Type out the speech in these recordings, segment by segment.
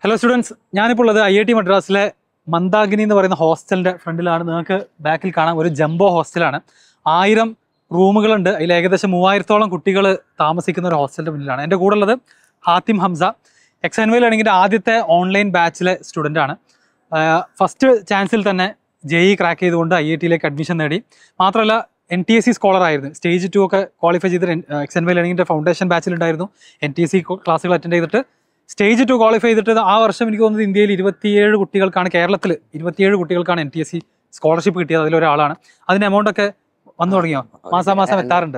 Hello students ഞാനിപ്പോൾ ഉള്ളത് I I T മദ്രാസിലെ മന്ദാകിനി എന്ന് പറയുന്ന ഹോസ്റ്റലിന്റെ ഫ്രണ്ടിലാണ് നിങ്ങൾക്ക് ബാക്കിൽ കാണാം ഒരു ജംബോ ഹോസ്റ്റലാണ് ആയിരം റൂമുകളുണ്ട് അതിൽ ഏകദേശം മൂവായിരത്തോളം കുട്ടികൾ താമസിക്കുന്ന ഒരു ഹോസ്റ്റലിന്റെ മുന്നിലാണ് എൻ്റെ കൂടെ ഉള്ളത് ഹാത്തിം ഹംസ എക്സ് എൻ വൈലാണെങ്കിൽ ആദ്യത്തെ ഓൺലൈൻ ബാച്ചിലെ സ്റ്റുഡൻ്റ് ആണ് ഫസ്റ്റ് ചാൻസിൽ തന്നെ ജെ ഇ ക്രാക്ക് ചെയ്തുകൊണ്ട് ഐ ഐ ടിയിലേക്ക് അഡ്മിഷൻ നേടി മാത്രമല്ല N T S C scholar ആയിരുന്നു സ്റ്റേജ് ടു ഒക്കെ ക്വാളിഫൈ ചെയ്ത് എക്സ് എൻ വൈ ലേണിങ്ങിൻ്റെ ഫൗണ്ടേഷൻ ബാച്ചിലുണ്ടായിരുന്നു എൻ ടി എസ് സി ക്ലാസ്സുകൾ അറ്റൻഡ് ചെയ്തിട്ട് സ്റ്റേജ് ടു ക്വാളിഫൈ ചെയ്തിട്ട് ആ വർഷം എനിക്ക് തോന്നുന്നത് ഇന്ത്യയിൽ ഇരുപത്തിയേഴ് കുട്ടികൾക്കാണ് കേരളത്തിൽ ഇരുപത്തിയേഴ് കുട്ടികൾക്കാണ് N T S C scholarship കിട്ടിയത് അതിലൊരാളാണ് അതിന് എമൗണ്ട് ഒക്കെ വന്നു തുടങ്ങിയോ മാസാമാസം എത്താറുണ്ട്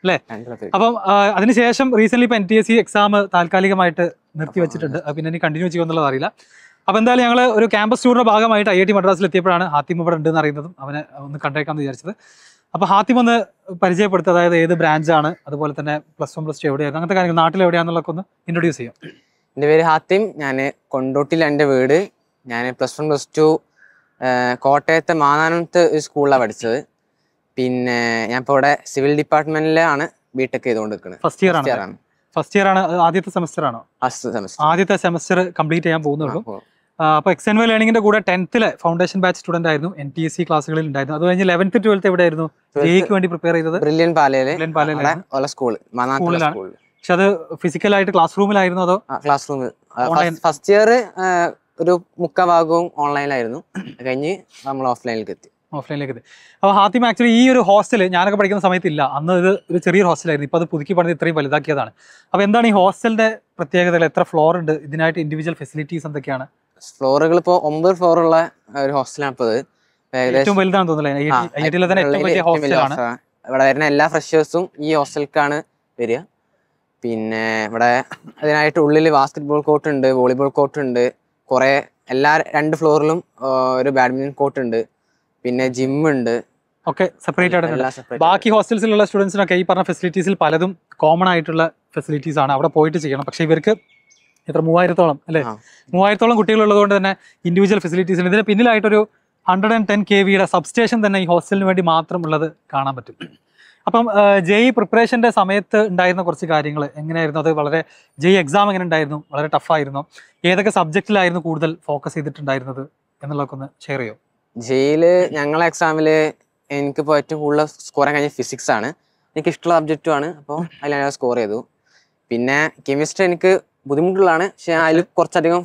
അപ്പം ആ, അതിനുശേഷം റീസെന്റ് ഇപ്പൊ N T S C exam താൽക്കാലികമായിട്ട് നിർത്തി വെച്ചിട്ടുണ്ട് അത് പിന്നെ ഇനി കണ്ടിന്യൂ ചെയ്യുമെന്നുള്ളത് അറിയില്ല അപ്പൊ എന്തായാലും ഞങ്ങൾ ഒരു ക്യാമ്പസ് ടൂറിന്റെ ഭാഗമായിട്ട് ഐ ഐ ടി മദ്രാസിൽ എത്തിയപ്പോഴാണ് ഹാത്തിം ഇവിടെ ഉണ്ടെന്ന് അറിയുന്നതും അവനെ ഒന്ന് കണ്ടേക്കാമെന്ന് വിചാരിച്ചത് അപ്പൊ ഹാത്തിം ഒന്ന് പരിചയപ്പെടുത്തുക അതായത് ഏത് ബ്രാഞ്ചാണ് അതുപോലെ തന്നെ പ്ലസ് വൺ പ്ലസ് ടു എവിടെയായിരുന്നു അങ്ങനത്തെ കാര്യങ്ങൾ നാട്ടിൽ എവിടെയാണെന്നുള്ളതൊക്കെ ഒന്ന് ഇൻട്രൊഡ്യൂസ് ചെയ്യാം എൻ്റെ പേര് ഹാത്തിം ഞാൻ കൊണ്ടോട്ടിലാണ് എൻ്റെ വീട് ഞാൻ പ്ലസ് വൺ പ്ലസ് ടു കോട്ടയത്തെ മാനാനത്ത് ഒരു സ്കൂളിലാണ് പഠിച്ചത് പിന്നെ ഞാൻ ഇപ്പോൾ ഇവിടെ സിവിൽ ഡിപ്പാർട്ട്മെന്റിലാണ് ബിടെക് ചെയ്തുകൊണ്ട് നിൽക്കുന്നത് ഫസ്റ്റ് ഇയർ ആണ് ആണ് ഫസ്റ്റ് ഇയർ ആണ് അത് ആദ്യത്തെ സെമസ്റ്റർ ആണോ ഫസ്റ്റ് സെമസ്റ്റർ ആദ്യത്തെ സെമസ്റ്റർ കംപ്ലീറ്റ് ചെയ്യാൻ പോകുന്നുള്ളൂ അപ്പോൾ എക്സ് എൻ വൈ ലേണിംഗിന്റെ കൂടെ ടെൻത്തിലെ ഫൗണ്ടേഷൻ ബാച്ച് സ്റ്റുഡന്റ് ആയിരുന്നു എൻ ടി എസ് സി ക്ലാസ്സുകളിൽ ഉണ്ടായിരുന്നു അത് കഴിഞ്ഞ് ലെവൻത്ത് ട്വൽത്ത് എവിടെയായിരുന്നു ജെയ്ക്ക് വേണ്ടി പ്രിപ്പയർ ചെയ്തത് ബ്രില്യൻ പാലയില് ബ്രില്യൻ പാലയിലായിരുന്നു. ഉള്ള സ്കൂൾ മാനാത്തുള്ള സ്കൂളിലാണ്. സ്കൂൾ പക്ഷെ അത് ഫിസിക്കലായിട്ട് ക്ലാസ് റൂമിലായിരുന്നു അതോ ക്ലാസ് റൂമിൽ Online. ഫസ്റ്റ് ഇയർ ഒരു മുക്കാ ഭാഗവും ഓൺലൈനിലായിരുന്നു അത് കഴിഞ്ഞ് നമ്മൾ ഓഫ്ലൈനിലേക്ക് എത്തി ഓഫ്ലൈനിലേക്ക് എത്തി അപ്പോൾ ഹാത്തിം ആക്ച്വലി ഈ ഒരു ഹോസ്റ്റൽ ഞാനൊക്കെ പഠിക്കുന്ന സമയത്തില്ല അന്ന് ഇത് ഒരു ചെറിയൊരു ഹോസ്റ്റലായിരുന്നു ഇപ്പോൾ അത് പുതുക്കി പണിത് ഇത്രയും വലുതാക്കിയതാണ് അപ്പോൾ എന്താണ് ഈ ഹോസ്റ്റലിന്റെ പ്രത്യേകതകൾ എത്ര ഫ്ലോർ ഉണ്ട് ഇതിനായിട്ട് ഇൻഡിവിജ്വൽ ഫെസിലിറ്റീസ് എന്തൊക്കെയാണ് ഫ്ലോറുകൾ ഇപ്പോൾ ഒമ്പത് ഫ്ലോറുള്ള ഒരു ഹോസ്റ്റലാണ് ഇപ്പോൾ ഇത് ഏകദേശം ഏറ്റവും വലുതാണെന്ന് തോന്നുന്നില്ല ആ, ഐ ഐ ടിയിലെ തന്നെ ഏറ്റവും ഉള്ളതില് വലിയ ഏറ്റവും വലിയ ഹോസ്റ്റലാണ് hostel ആണ്. ഇവിടെ വരുന്ന എല്ലാ ഫ്രഷേഴ്സും ഈ ഹോസ്റ്റലിലേക്കാണ് വരിക പിന്നെ ഇവിടെ അതിനായിട്ട് ഉള്ളിൽ ബാസ്കറ്റ്ബോൾ കോർട്ട് ഉണ്ട് വോളിബോൾ കോർട്ട് ഉണ്ട് കുറേ എല്ലാ രണ്ട് ഫ്ലോറിലും ഒരു ബാഡ്മിന്റൺ കോർട്ട് ഉണ്ട് പിന്നെ ജിം ഉണ്ട് ഒക്കെ സെപ്പറേറ്റ് ആയിട്ടുണ്ട് എല്ലാം separate. ബാക്കി ഹോസ്റ്റൽസിലുള്ള സ്റ്റുഡൻസിനൊക്കെ ഈ പറഞ്ഞ ഫെസിലിറ്റീസിൽ പലതും കോമൺ ആയിട്ടുള്ള ഫെസിലിറ്റീസ് ആണ് അവിടെ പോയിട്ട് ചെയ്യണം പക്ഷേ ഇവർക്ക് എത്ര മൂവായിരത്തോളം അല്ലേ ആ. മൂവായിരത്തോളം കുട്ടികളുള്ളത് കൊണ്ട് തന്നെ ഇൻഡിവിജ്വൽ ഫെസിലിറ്റീസ് ഉണ്ട് ഇതിന് പിന്നിലായിട്ടൊരു ഹൺഡ്രഡ് ആൻഡ് ടെൻ കെ വിയുടെ സബ്സ്റ്റേഷൻ തന്നെ ഈ ഹോസ്റ്റലിന് വേണ്ടി മാത്രം ഉള്ളത് കാണാൻ പറ്റും അപ്പം ജെയ് പ്രിപ്പറേഷന്റെ സമയത്ത് ഉണ്ടായിരുന്ന കുറച്ച് കാര്യങ്ങൾ എങ്ങനെയായിരുന്നു അത് വളരെ ജെയ് എക്സാം എങ്ങനെ ഉണ്ടായിരുന്നു വളരെ ടഫായിരുന്നു ഏതൊക്കെ സബ്ജക്റ്റിലായിരുന്നു കൂടുതൽ ഫോക്കസ് ചെയ്തിട്ടുണ്ടായിരുന്നത് എന്നുള്ളതൊക്കെ ഒന്ന് ഷെയർ ചെയ്യോ ജയില് ഞങ്ങളെ എക്സാമില് എനിക്കിപ്പോൾ ഏറ്റവും കൂടുതൽ സ്കോർ കഴിഞ്ഞ ഫിസിക്സ് ആണ് എനിക്ക് ഇഷ്ടമുള്ള സബ്ജക്റ്റും ആണ് അപ്പോൾ അതിൽ ഞാൻ സ്കോർ ചെയ്തു പിന്നെ കെമിസ്ട്രി എനിക്ക് ബുദ്ധിമുട്ടുള്ളതാണ് പക്ഷെ അതിൽ കുറച്ചധികം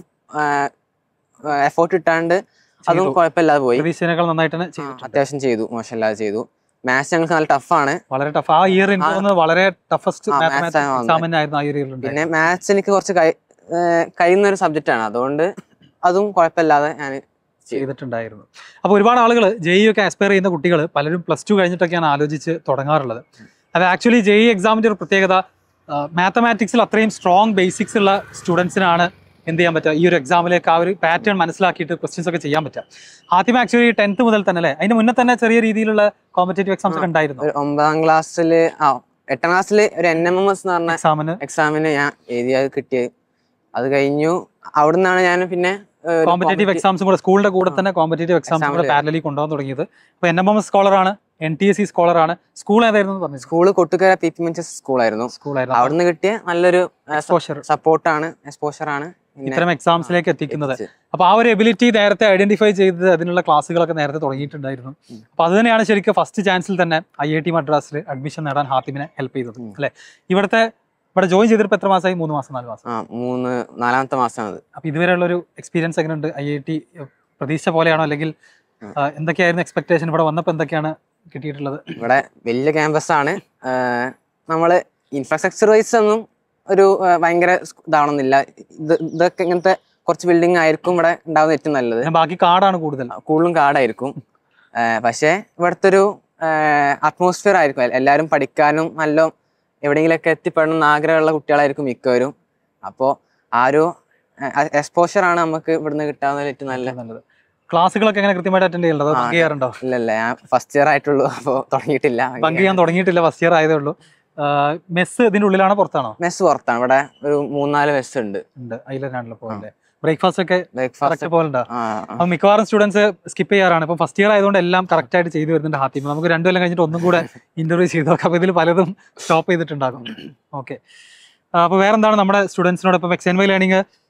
എഫേർട്ട് ഇട്ടാണ്ട് അതും ചെയ്തു. കുഴപ്പമില്ലാതെ പോയി പ്രതീക്ഷനേക്കാൾ നന്നായിട്ട് തന്നെ ആ, ചെയ്തിട്ടുണ്ട് അത്യാവശ്യം ചെയ്തു മോശമില്ലാതെ ചെയ്തു മാത്സ് ഞങ്ങൾക്ക് നല്ല ടഫാണ് വളരെ ടഫ് ആ ഇയർ എനിക്ക് ആ. തോന്നുന്നത് വളരെ ടഫസ്റ്റ് ആ, maths മാത്തമാറ്റിക്സ് ആണ് എക്സാം തന്നെ ആയിരുന്നു ആ ഇയർ പിന്നെ മാത്സ് എനിക്ക് കുറച്ച് കഴി- ഏർ കഴിയുന്ന ഒരു സബ്ജക്റ്റ് ആണ് അതുകൊണ്ട് അതും കുഴപ്പമില്ലാതെ ഞാൻ ചെയ്തിട്ടുണ്ടായിരുന്നു അപ്പോൾ ഒരുപാട് ആളുകൾ ജെ ഒക്കെ ആസ്പയർ ചെയ്യുന്ന കുട്ടികൾ പലരും പ്ലസ് ടു കഴിഞ്ഞിട്ടൊക്കെയാണ് ആലോചിച്ച് തുടങ്ങാറുള്ളത് അത് ആക്ച്വലി ജെ ഇ എക്സാമിൻ്റെ ഒരു പ്രത്യേകത മാത്തമാറ്റിക്സിൽ അത്രയും സ്ട്രോങ് ബേസിക്സ് ഉള്ള സ്റ്റുഡൻസിനാണ് എന്ത് ചെയ്യാൻ പറ്റുക ഈ ഒരു എക്സാമിലേക്ക് ആ ഒരു പാറ്റേൺ മനസ്സിലാക്കിയിട്ട് ക്വസ്റ്റ്യൻസ് ഒക്കെ ചെയ്യാൻ പറ്റുക ആദ്യം ആക്ച്വലി ടെൻത്ത് മുതൽ തന്നെ അല്ലേ അതിന് മുന്നേ തന്നെ ചെറിയ രീതിയിലുള്ള കോമ്പറ്റേറ്റീവ് എക്സാംസ് ഒക്കെ ഉണ്ടായിരുന്നു ഒരു ഒമ്പതാം ക്ലാസ്സിൽ ആ എട്ടാം ക്ലാസ്സിൽ ഒരു എൻ എം എം എസ് എന്ന് പറഞ്ഞ എക്സാമിന് എക്സാമിന് ഞാൻ എഴുതിയത് കിട്ടിയത് അത് കഴിഞ്ഞു അവിടെ നിന്നാണ് ഞാൻ പിന്നെ ഏർ, ഒരു കോമ്പറ്റേറ്റീവ് competi- എക്സാംസും കൂടെ സ്കൂളിന്റെ കൂടെ ആ. തന്നെ കോമ്പറ്റേറ്റീവ് എക്സാംസും കൂടെ Exam ല്. പാരലി കൊണ്ടുപോകാൻ തുടങ്ങിയത് അപ്പോൾ എൻ എം എം എസ് സ്കോളറാണ് എൻ ടി എസ് സി സ്കോളറാണ് സ്കൂൾ ഏതായിരുന്നു പറഞ്ഞു സ്കൂള് കൊട്ടുകര പി പി മഞ്ചസ് സ്കൂളായിരുന്നു സ്കൂളായിരുന്നു അവിടുന്ന് കിട്ടിയ നല്ലൊരു എക്സ്പോഷർ സപ്പോർട്ടാണ് എക്സ്പോഷർ ആണ് പിന്നെ ഇത്തരം എക്സാംസിലേക്ക് എത്തിക്കുന്നത് എത്തിച്ചത്. അപ്പൊ ആ ഒരു എബിലിറ്റി നേരത്തെ ഐഡന്റിഫൈ ചെയ്ത് അതിനുള്ള ക്ലാസ്സുകളൊക്കെ നേരത്തെ തുടങ്ങിയിട്ടുണ്ടായിരുന്നു ഉം. അപ്പൊ അത് തന്നെയാണ് ശരിക്കും ഫസ്റ്റ് ചാൻസിൽ തന്നെ ഐ ഐ ടി മദ്രാസിൽ അഡ്മിഷൻ നേടാൻ ഹാത്തിമിനെ ഹെൽപ്പ് ചെയ്തത് ഉം. അല്ലെ ഇവിടുത്തെ ഇവിടെ ജോയിൻ ചെയ്തിട്ട് എത്ര മാസമായി മൂന്ന് മാസം നാല് മാസം ആ മൂന്ന് നാലാമത്തെ മാസമാണത് അപ്പൊ ഇതുവരെയുള്ള ഒരു എക്സ്പീരിയൻസ് എങ്ങനെയുണ്ട് ഐ ഐ ടി പ്രതീക്ഷ പോലെയാണോ അല്ലെങ്കിൽ ഉം. ആ, എന്തൊക്കെയായിരുന്നു എക്സ്പെക്ടേഷൻ ഇവിടെ വന്നപ്പോൾ എന്തൊക്കെയാണ് കിട്ടിയിട്ടുള്ളത് ഇവിടെ വലിയ ക്യാമ്പസ് ആണ് ഏർ, നമ്മള് ഇൻഫ്രാസ്ട്രക്ചർ വൈസ് ഒന്നും ഒരു ഏർ, ഭയങ്കര സ് ഇതാവണമെന്നില്ല ഇത് ഇതൊക്കെ ഇങ്ങനത്തെ കുറച്ച് ബിൽഡിംഗ് ആയിരിക്കും ഇവിടെ ഉണ്ടാവുന്ന ഏറ്റവും നല്ലത് പിന്നെ ബാക്കി കാടാണ് കൂടുതൽ കൂടുതലും കാടായിരിക്കും ഏർ, പക്ഷേ ഇവിടുത്തെ ഒരു അറ്റ്മോസ്ഫിയർ ആയിരിക്കും എൽ- എല്ലാവരും പഠിക്കാനും നല്ല എവിടെയെങ്കിലൊക്കെ എത്തിപ്പെടണം എന്ന് ആഗ്രഹമുള്ള കുട്ടികളായിരിക്കും മിക്കവരും അപ്പോൾ ആ ഒരു എക്സ്പോഷർ ആണ് നമുക്ക് ഇവിടുന്ന് കിട്ടാവുന്ന ഏറ്റവും നല്ല നല്ലത് ക്ലാസ്സുകളൊക്കെ എങ്ങനെ കൃത്യമായിട്ട് അറ്റൻഡ് ചെയ്യുന്നുണ്ടോ ആ, ബങ്ക് ചെയ്യാറുണ്ടോ ഇല്ലല്ല ഞാൻ ഫസ്റ്റ് ഇയർ ആയിട്ടുള്ളൂ അപ്പോൾ തുടങ്ങിയിട്ടില്ല ബങ്ക് ചെയ്യാൻ തുടങ്ങിയിട്ടില്ല ഫസ്റ്റ് ഇയർ ആയതേ ഉള്ളൂ മെസ്സ് ഇതിന്റെ ഉള്ളിലാണോ പുറത്താണോ മെസ്സ് പുറത്താണ് ഇവിടെ ഒരു മൂന്നാല് മെസ്സ് ഉണ്ട് ഉണ്ട് അതിലാണല്ലോ പോലെ ബ്രേക്ക്ഫാസ്റ്റ് ഒക്കെ ബ്രേക്ക്ഫാസ്റ്റ് കറക്റ്റ് പോലുണ്ടോ ആ അപ്പൊ മിക്കവാറും സ്റ്റുഡൻസ് സ്കിപ്പ് ചെയ്യാറാണ് ഇപ്പൊ ഫസ്റ്റ് ഇയർ ആയതുകൊണ്ട് എല്ലാം കറക്റ്റ് ആയിട്ട് ചെയ്തു വരുന്നുണ്ട് ഹാത്തിമ നമുക്ക് രണ്ടു കൊല്ലം കഴിഞ്ഞിട്ട് ഒന്നും കൂടെ ഇന്റർവ്യൂ ചെയ്തു നോക്കാം അപ്പൊ ഇതിൽ പലതും സ്റ്റോപ്പ് ചെയ്തിട്ടുണ്ടാകും ഓക്കെ അപ്പൊ വേറെന്താണ് നമ്മുടെ സ്റ്റുഡൻസിനോട് ഇപ്പൊ എക്സ് എൻ വൈ ലേണിംഗ്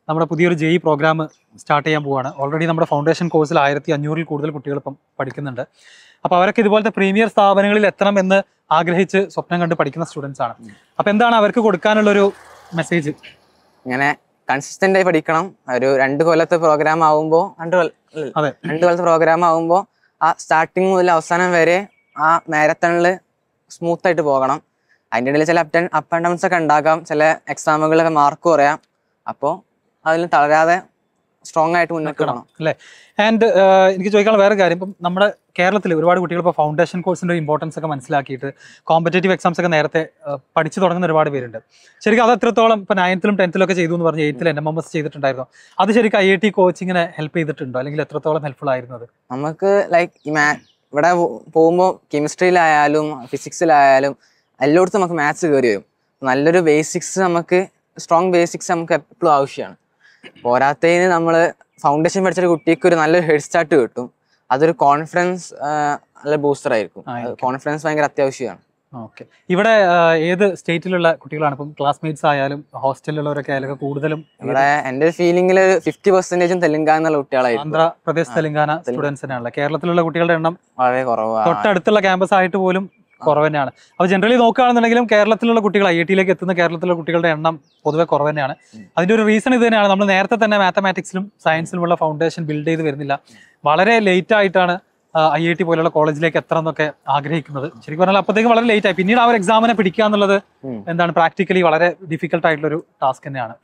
നമ്മുടെ പുതിയൊരു ജെഇ പ്രോഗ്രാം സ്റ്റാർട്ട് ചെയ്യാൻ പോവാണ് ഓൾറെഡി നമ്മുടെ ഫൗണ്ടേഷൻ കോഴ്സിൽ ആയിരത്തി അഞ്ഞൂറിൽ കൂടുതൽ കുട്ടികൾ ഇപ്പം പഠിക്കുന്നുണ്ട് അപ്പോൾ അവരൊക്കെ ഇതുപോലത്തെ പ്രീമിയർ സ്ഥാപനങ്ങളിൽ എത്തണം എന്ന് ആഗ്രഹിച്ച് സ്വപ്നം കണ്ട് പഠിക്കുന്ന സ്റ്റുഡൻസ് ആണ് അപ്പോൾ എന്താണ് അവർക്ക് കൊടുക്കാനുള്ളൊരു മെസ്സേജ് ഇങ്ങനെ കൺസിസ്റ്റന്റ് ആയി പഠിക്കണം ഒരു രണ്ട് കൊല്ലത്തെ പ്രോഗ്രാം ആവുമ്പോൾ രണ്ട് കൊല്ല അതെ രണ്ട് കൊല്ലത്തെ പ്രോഗ്രാം ആവുമ്പോൾ ആ സ്റ്റാർട്ടിങ് മുതൽ അവസാനം വരെ ആ മാരത്തണിൽ സ്മൂത്ത് ആയിട്ട് പോകണം അതിൻ്റെ ഇടയിൽ ചില അപ് അപ്പ് ആൻഡ് ഡൗൺസ് ഒക്കെ ഉണ്ടാകാം ചില എക്സാമുകളൊക്കെ മാർക്ക് കുറയാം അപ്പോൾ അതിൽ തളരാതെ സ്ട്രോങ് ആയിട്ട് മുന്നോട്ട് നിൽക്കണം പോകണം അല്ലേ ആൻഡ് എനിക്ക് ചോദിക്കാനുള്ള വേറെ കാര്യം ഇപ്പം നമ്മുടെ കേരളത്തിൽ ഒരുപാട് കുട്ടികൾ ഇപ്പോൾ ഫൗണ്ടേഷൻ കോഴ്സിന്റെ ഇമ്പോർട്ടൻസ് ഒക്കെ മനസ്സിലാക്കിയിട്ട് കോമ്പറ്റേറ്റീവ് എക്സാംസ് ഒക്കെ നേരത്തെ ആ, പഠിച്ചു തുടങ്ങുന്ന ഒരുപാട് പേരുണ്ട് ശരിക്കും അത് എത്രത്തോളം ഇപ്പോൾ നയൻത്തിലും ടെൻത്തിലും ഒക്കെ ചെയ്തു എന്ന് പറഞ്ഞ് എയ്ത്തിൽ എൻ എം എം എസ് ചെയ്തിട്ടുണ്ടായിരുന്നു അത് ശരിക്കും ഐ ഐ ടി കോച്ചിങ്ങിനെ ഹെൽപ്പ് ചെയ്തിട്ടുണ്ടോ അല്ലെങ്കിൽ എത്രത്തോളം ഹെൽപ്ഫുൾ ആയിരുന്നത് നമുക്ക് ലൈക്ക് ഈ മാ ഇവിടെ പോകുമ്പോൾ കെമിസ്ട്രിയിലായാലും ഫിസിക്സിലായാലും എല്ലായിടത്തും നമുക്ക് മാത്സ് കയറി വരും നല്ലൊരു ബേസിക്സ് നമുക്ക് സ്ട്രോങ് ബേസിക്സ് നമുക്ക് എപ്പോഴും ആവശ്യമാണ് പോരാത്തതിന് നമ്മൾ ഫൗണ്ടേഷൻ പഠിച്ചൊരു കുട്ടിക്ക് ഒരു നല്ലൊരു ഹെഡ് സ്റ്റാർട്ട് കിട്ടും അതൊരു കോൺഫിഡൻസ് നല്ല ബൂസ്റ്റർ ആയിരിക്കും ആയിരിക്കും. കോൺഫിഡൻസ് ഭയങ്കര അത്യാവശ്യമാണ് ഓക്കെ ഇവിടെ ആ, ഏത് സ്റ്റേറ്റിലുള്ള കുട്ടികളാണ് ഇപ്പം ക്ലാസ്മേറ്റ്സ് ആയാലും ഹോസ്റ്റലിലുള്ളവരൊക്കെ ആയാലും ഒക്കെ കൂടുതലും ഇവിടെ എൻ്റെ ഒരു ഫീലിംഗിൽ ഫിഫ്റ്റി പെർസെൻറ്റേജും തെലുങ്കാന എന്നുള്ള കുട്ടികളായിരിക്കും ആന്ധ്രാപ്രദേശ് തെലങ്കാന സ്റ്റുഡൻസിനാണല്ലോ കേരളത്തിലുള്ള കുട്ടികളുടെ എണ്ണം വളരെ കുറവാണ് തൊട്ടടുത്തുള്ള ക്യാമ്പസ് ആയിട്ട് പോലും കുറവ് തന്നെയാണ് അപ്പോൾ ജനറലി നോക്കുകയാണെന്നുണ്ടെങ്കിലും കേരളത്തിലുള്ള കുട്ടികൾ ഐ ഐ ടിയിലേക്ക് എത്തുന്ന കേരളത്തിലുള്ള കുട്ടികളുടെ എണ്ണം പൊതുവെ കുറവ് തന്നെയാണ് അതിന്റെ ഒരു റീസൺ ഇത് തന്നെയാണ് നമ്മൾ നേരത്തെ തന്നെ മാത്തമാറ്റിക്സിലും സയൻസിലുമുള്ള ഫൗണ്ടേഷൻ ബിൽഡ് ചെയ്ത് വരുന്നില്ല വളരെ ലേറ്റ് ആയിട്ടാണ് ഐ ഐ ടി പോലുള്ള കോളേജിലേക്ക് എത്തണം എന്നൊക്കെ ആഗ്രഹിക്കുന്നത് ശരിക്കും പറഞ്ഞാൽ അപ്പോഴത്തേക്കും വളരെ ലേറ്റ് ആയി പിന്നീട് ആ ഒരു എക്സാമിനെ പിടിക്കുക എന്നുള്ളത് ഉം. എന്താണ് പ്രാക്ടിക്കലി വളരെ ഡിഫിക്കൽട്ട് ആയിട്ടുള്ള ഒരു ടാസ്ക് തന്നെയാണ്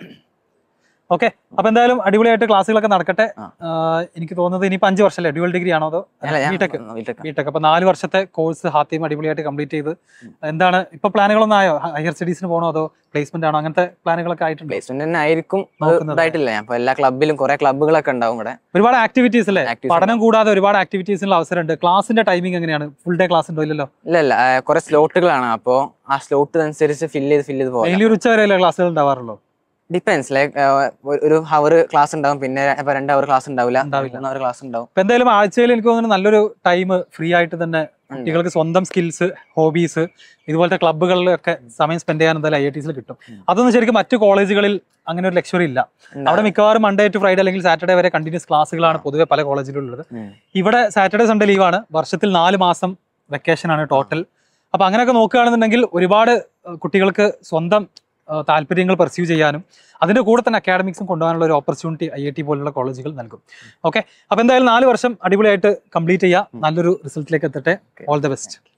ഓക്കെ അപ്പൊ എന്തായാലും അടിപൊളിയായിട്ട് ക്ലാസ്സുകളൊക്കെ നടക്കട്ടെ ആ. ആ, എനിക്ക് തോന്നുന്നത് ഇനിയിപ്പോൾ അഞ്ച് വർഷമല്ലേ ഡ്യുവൽ ഡിഗ്രി ആണോ അതോ അല്ല, ഞാൻ ബിടെക് വീട്ടിൽ ബിടെക് അപ്പൊ നാല് വർഷത്തെ കോഴ്സ് ഹാത്തിയും അടിപൊളിയായിട്ട് കംപ്ലീറ്റ് ചെയ്ത് എന്താണ് ഇപ്പൊ പ്ലാനുകളൊന്നും ആയോ ഹയർ സ്റ്റഡീസിന് പോകണോ അതോ പ്ലേസ്മെന്റ് ആണോ അങ്ങനത്തെ പ്ലാനുകളൊക്കെ ആയിട്ടുണ്ട് പ്ലേസ്മെന്റ് തന്നെ ആയിരിക്കും അത് നോക്കുന്നത്. ഇതായിട്ടില്ല ഞാൻ ഇപ്പൊ എല്ലാ ക്ലബിലും കുറെ ക്ലബുകളൊക്കെ ഉണ്ടാവും ഇവിടെ ഒരുപാട് ആക്ടിവിറ്റീസ് അല്ലേ Activities പഠനം കൂടാതെ ഒരുപാട് ആക്ടിവിറ്റീസിനുള്ള അവസരമുണ്ട് ക്ലാസിന്റെ ടൈമിംഗ് എങ്ങനെയാണ് ഫുൾ ഡേ ക്ലാസ് ഉണ്ടോ ഇല്ലല്ലോ ഇല്ല ഇല്ല ആ, കുറെ സ്ലോട്ടുകളാണ് അപ്പോ ആ സ്ലോട്ട് അനുസരിച്ച് ഫില്ല് ചെയ്ത് ഫില്ല് ചെയ്ത് പോകാം ഡെയിലി ഒരു ഉച്ച വരെയല്ലേ ക്ലാസ്സുകൾ ഉണ്ടാവാറുള്ളൂ ഡിപ്പെൻസ് ലൈക്ക് ഒരു ഹവർ ക്ലാസ് ഉണ്ടാവും പിന്നെ ഇപ്പൊ രണ്ട് ഹവർ ക്ലാസ് ഉണ്ടാവില്ല ഉണ്ടാവില്ല. മൂന്ന് ഹവർ ക്ലാസ് ഉണ്ടാവും ഇപ്പൊ എന്തായാലും ആഴ്ചയിൽ എനിക്ക് തോന്നുന്നു നല്ലൊരു ടൈം ഫ്രീ ആയിട്ട് തന്നെ കുട്ടികൾക്ക് സ്വന്തം സ്കിൽസ് ഹോബീസ് ഇതുപോലത്തെ ക്ലബ്ബുകളിലൊക്കെ സമയം സ്പെൻഡ് ചെയ്യാൻ എന്തായാലും ഐ ഐ ടീസിൽ കിട്ടും അതൊന്നും ശരിക്കും മറ്റു കോളേജുകളിൽ അങ്ങനെ ഒരു ലക്ഷറി ഇല്ല അവിടെ മിക്കവാറും മൺഡേ ടു ഫ്രൈഡേ അല്ലെങ്കിൽ സാറ്റർഡേ വരെ കണ്ടിന്യൂസ് ക്ലാസ്സുകളാണ് പൊതുവെ പല കോളേജിലും ഉള്ളത് ഉം. ഇവിടെ സാറ്റർഡേ സൺഡേ ലീവാണ് വർഷത്തിൽ നാല് മാസം വെക്കേഷൻ ആണ് ടോട്ടൽ അപ്പൊ അങ്ങനെയൊക്കെ നോക്കുകയാണെന്നുണ്ടെങ്കിൽ ഒരുപാട് ഏഹ്, കുട്ടികൾക്ക് സ്വന്തം ഏഹ്, താല്പര്യങ്ങൾ പെർസ്യൂ ചെയ്യാനും അതിന്റെ കൂടെ തന്നെ അക്കാഡമിക്സും കൊണ്ടുപോകാനുള്ള ഒരു ഓപ്പർച്യൂണിറ്റി ഐ ഐ ടി പോലുള്ള കോളേജുകൾ നൽകും ഓക്കെ അപ്പൊ എന്തായാലും നാല് വർഷം അടിപൊളിയായിട്ട് കംപ്ലീറ്റ് ചെയ്യുക നല്ലൊരു റിസൾട്ടിലേക്ക് എത്തട്ടെ ഓൾ ദ ബെസ്റ്റ്